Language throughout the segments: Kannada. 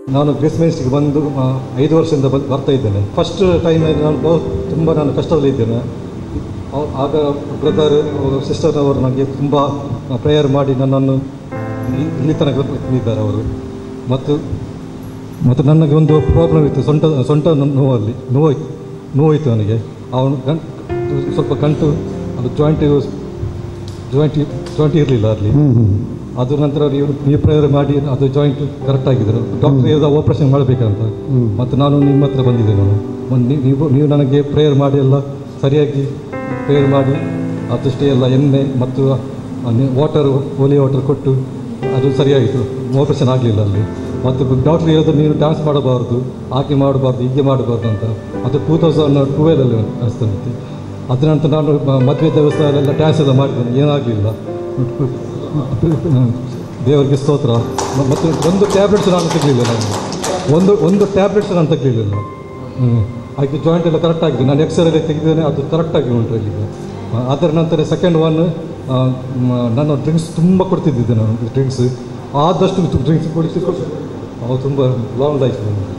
ನಾನು ಗ್ರೇಸ್ ಮೆನ್ಸ್ಗೆ ಬಂದು ಆ, ಐದು ವರ್ಷದಿಂದ ಬಂದು ಬರ್ತಾ ಇದ್ದೇನೆ ಫಸ್ಟ್ ಟೈಮ್ ನಾನು ಬಹು ತುಂಬ ನಾನು ಕಷ್ಟದಲ್ಲಿದ್ದೇನೆ ಅವ್- ಆಗ ಬ್ರದರ್ ಸಿಸ್ಟರ್ ಅವರು ನನಗೆ ತುಂಬ ಪ್ರೇಯರ್ ಮಾಡಿ ನನ್ನನ್ನು ಇ- ಇಲ್ಲಿ ತನಕ ತಂದಿದ್ದಾರೆ ಅವರು ಮತ್ತು ಮತ್ತು ನನಗೆ ಒಂದು ಪ್ರಾಬ್ಲಮ್ ಇತ್ತು ಸೊಂಟ ಸೊಂಟ ನೋವಲ್ಲಿ ನೋವಾಯ್ತು ನೋವಾಯಿತು ನನಗೆ ಅವನು ಗಂ ಸ್ವಲ್ಪ ಗಂಟು ಅದು ಜಾಯಿಂಟ್ ಜಾಯಿಂಟ್ ಜಾಯಿಂಟ್ ಇರಲಿಲ್ಲ ಅಲ್ಲಿ ಅದು ನಂತರ ನೀವು ನೀವು ಪ್ರೇಯರ್ ಮಾಡಿ ಅದು ಜಾಯಿಂಟ್ ಕರೆಕ್ಟ್ ಆಗಿದ್ರು ಡಾಕ್ಟರ್ ಹೇಳಿದ ಆಪರೇಷನ್ ಮಾಡಬೇಕಂತ ಮತ್ತು ನಾನು ನಿಮ್ಮ ಹತ್ರ ಬಂದಿದ್ದೆ ನಾನು ಒಂದು ನೀ- ನೀವು ನೀವು ನನಗೆ ಪ್ರೇಯರ್ ಮಾಡಿ ಎಲ್ಲ ಸರಿಯಾಗಿ ಪ್ರೇಯರ್ ಮಾಡಿ ಅದಷ್ಟೇ ಎಲ್ಲ ಎಣ್ಣೆ ಮತ್ತು ವಾಟರ್ ಓಲಿ ವಾಟರ್ ಕೊಟ್ಟು ಅದು ಸರಿಯಾಗಿತ್ತು ಆಪರೇಷನ್ ಆಗಲಿಲ್ಲ ಅಲ್ಲಿ ಮತ್ತು ಡಾಕ್ಟರ್ ಹೇಳಿದ್ರು ನೀನು ಡ್ಯಾನ್ಸ್ ಮಾಡಬಾರ್ದು ಹಾಗೆ ಮಾಡಬಾರ್ದು ಹೀಗೆ ಮಾಡಬಾರ್ದು ಅಂತ ಅದು ಟೂ ತೌಸಂಡ್ ಟುವೆಲಲ್ಲಿ ಅನಿಸ್ತಂತೆ ಅದ್ರ ನಂತರ ನಾನು ಮ- ಮದುವೆ ದೇವಸ್ಥಾನದಲ್ಲೆಲ್ಲ ಡ್ಯಾನ್ಸ್ ಎಲ್ಲ ಮಾಡಿದ್ದೇನೆ ಏನಾಗಲಿಲ್ಲ ದೇವರಿಗೆ ಸ್ತೋತ್ರ ಮ- ಮತ್ತು ಒಂದು ಟ್ಯಾಬ್ಲೆಟ್ಸ್ ನಾನು ತೆಗಲಿಲ್ಲ ನಾನು ಒಂದು ಒಂದು ಟ್ಯಾಬ್ಲೆಟ್ಸ್ ನಾನು ತೆಗಲಿಲ್ಲ ಹ್ಞೂ ಹಾಗೆ ಜಾಯಿಂಟ್ ಎಲ್ಲ ಕರೆಕ್ಟ್ ಆಗಿದೆ ನಾನು ಎಕ್ಸ್ರೇ ತೆಗೆದಿದ್ದೇನೆ ಅದು ಕರೆಕ್ಟಾಗಿ ಉಂಟು ಇಲ್ಲಿಗೆ ಆ, ಅದರ ನಂತರ ಸೆಕೆಂಡ್ ಒನ್ ನಾನು ಡ್ರಿಂಕ್ಸ್ ತುಂಬ ಕೊಡ್ತಿದ್ದೆ ನಾನು ಡ್ರಿಂಕ್ಸ್ ಆದಷ್ಟು ಡ್ರಿಂಕ್ಸ್ ಕುಡಿಸಿ ಅವು ತುಂಬ ಲಾಂಗ್ ಲೈಫ್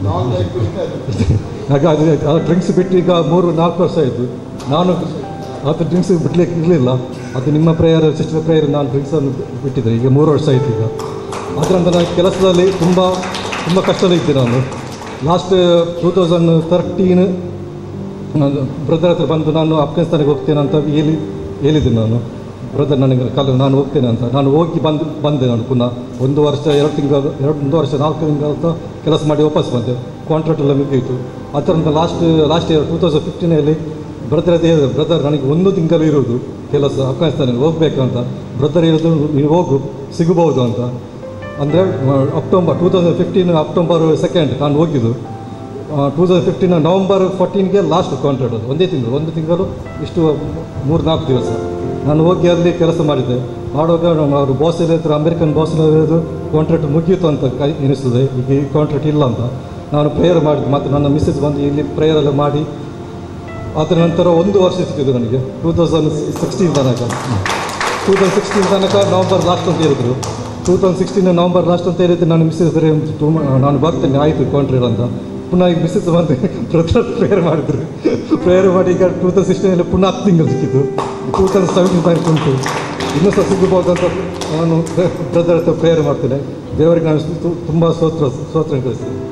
ಹಾಗೆ ಅದು ಆ ಡ್ರಿಂಕ್ಸ್ ಬಿಟ್ಟು ಈಗ ಮೂರು ನಾಲ್ಕು ವರ್ಷ ಆಯಿತು ನಾನು ಅದು ಡ್ರಿಂಕ್ಸ್ ಬಿಡ್ಲಿಕ್ಕೆ ಇರಲಿಲ್ಲ ಅದು ನಿಮ್ಮ ಪ್ರೇಯರ್ ಸಿಸ್ಟರ್ ಪ್ರೇಯರ್ ನಾನು ಡ್ರಿಂಕ್ಸನ್ನು ಬಿಟ್ಟಿದ್ದೆ ಈಗ ಮೂರು ವರ್ಷ ಆಯಿತು ಈಗ ಅದರಿಂದ ನಾನು ಕೆಲಸದಲ್ಲಿ ತುಂಬ ತುಂಬ ಕಷ್ಟದಲ್ಲಿದ್ದೆ ನಾನು last two thousand thirteen brother ಹತ್ರ ಬಂದು ನಾನು ಅಫ್ಘಾನಿಸ್ತಾನಕ್ಕೆ ಹೋಗ್ತೇನೆ ಅಂತ ಹೇಳಿ ಹೇಳಿದ್ದೆ ನಾನು ಬ್ರದರ್ ನನಗೆ ಕಲ ನಾನು ಹೋಗ್ತೇನೆ ಅಂತ ನಾನು ಹೋಗಿ ಬಂದು ಬಂದೆ ನಾನು ಪುನಃ ಒಂದು ವರ್ಷ ಎರಡು ತಿಂಗಳು ಎರಡು ಒಂದು ವರ್ಷ ನಾಲ್ಕು ತಿಂಗಳ ಅಂತ ಕೆಲಸ ಮಾಡಿ ವಾಪಸ್ ಬಂದೆ ಕಾಂಟ್ರಾಕ್ಟ್ ಎಲ್ಲ ಮುಗಿಯಿತು ಅದರಿಂದ last last year two thousand ಫಿಫ್ಟೀನಲ್ಲಿ ಬ್ರದರ್ ಅದೇ ಹೇಳಿದ್ರು ಬ್ರದರ್ ನನಗೆ ಒಂದು ತಿಂಗಳು ಇರೋದು ಕೆಲಸ ಅಫ್ಘಾನಿಸ್ತಾನಕ್ಕೆ ಹೋಗ್ಬೇಕಂತ ಬ್ರದರ್ ಹೇಳಿದ್ರು ನೀನು ಹೋಗು ಸಿಗಬಹುದು ಅಂತ ಅಂದರೆ October two thousand fifteen October second ನಾನು ಹೋಗಿದ್ದು ಟೂ ತೌಸಂಡ್ ಫಿಫ್ಟೀನ್ ನವಂಬರ್ ಫೋರ್ಟೀನ್ಗೆ ಲಾಸ್ಟ್ ಕಾಂಟ್ರಾಕ್ಟ್ ಅದು ಒಂದೇ ತಿಂಗಳು ಒಂದು ತಿಂಗಳು ಇಷ್ಟು ಮೂರು ನಾಲ್ಕು ದಿವಸ ನಾನು ಹೋಗಿ ಅಲ್ಲಿ ಕೆಲಸ ಮಾಡಿದ್ದೆ ಮಾಡುವಾಗ ನಮ್ಮ ಅವರು ಬಾಸ್ ಹತ್ರ ಅಮೆರಿಕನ್ ಬಾಸ್ ಹೇಳಿದ್ರು ಕಾಂಟ್ರಾಕ್ಟ್ ಮುಗಿಯಿತು ಅಂತ ಕೈ ಎನಿಸ್ತದೆ ಈಗ ಈ ಕಾಂಟ್ರಾಕ್ಟ್ ಇಲ್ಲ ಅಂತ ನಾನು ಪ್ರೇಯರ್ ಮಾಡಿದ್ದು ಮತ್ತು ನನ್ನ ಮಿಸ್ಸಸ್ ಬಂದು ಇಲ್ಲಿ ಪ್ರೇಯರ್ ಎಲ್ಲ ಮಾಡಿ ಅದರ ನಂತರ ಒಂದು ವರ್ಷ ಸಿಕ್ಕಿದ್ದು ನನಗೆ ಟೂ ತೌಸಂಡ್ ಸಿಕ್ಸ್ಟೀನ್ ತನಕ ಟೂ ತೌಸಂಡ್ ಸಿಕ್ಸ್ಟೀನ್ ತನಕ ನವಂಬರ್ ಲಾಸ್ಟ್ ಅಂತ ಹೇಳಿದ್ರು two thousand sixteen November last ಅಂತ ಹೇಳಿದ್ದು ನಾನು ಮಿಸ್ಸಸ್ ಹತ್ರ ತುಂಬ ನಾನು ಬರ್ತೇನೆ ಆಯಿತು ಕಾಂಟ್ರಾಕ್ಟ್ ಅಂತ ಪುನಃ ಈಗ ಮಿಸ್ಸಸ್ ಬಂದು ಬ್ರದರ್ ಪ್ರೇಯರ್ ಮಾಡಿದ್ರು ಪ್ರೇಯರ್ ಮಾಡಿ ಈಗ ಟೂ ತೌಸಂಡ್ ಸಿಕ್ಸ್ಟೀನಲ್ಲಿ ಪುನಃ ಹತ್ತು ತಿಂಗಳು ಸಿಕ್ಕಿದ್ದು ಟೂ ತೌಸಂಡ್ ಸೆವೆಂಟೀನ್ ತನಕ ಉಂಟು ಇನ್ನೂ ಸಹ ಸಿಗಬಹುದು ಅಂತ ನಾನು ಬ್ರದರ್ ಹತ್ರ ಪ್ರೇಯರ್ ಮಾಡ್ತೇನೆ ದೇವರಿಗೆ ನಾನು ತುಂಬ ಸ್ತೋತ್ರ ಸ್ತೋತ್ರ ಕಳಿಸ್ತೇನೆ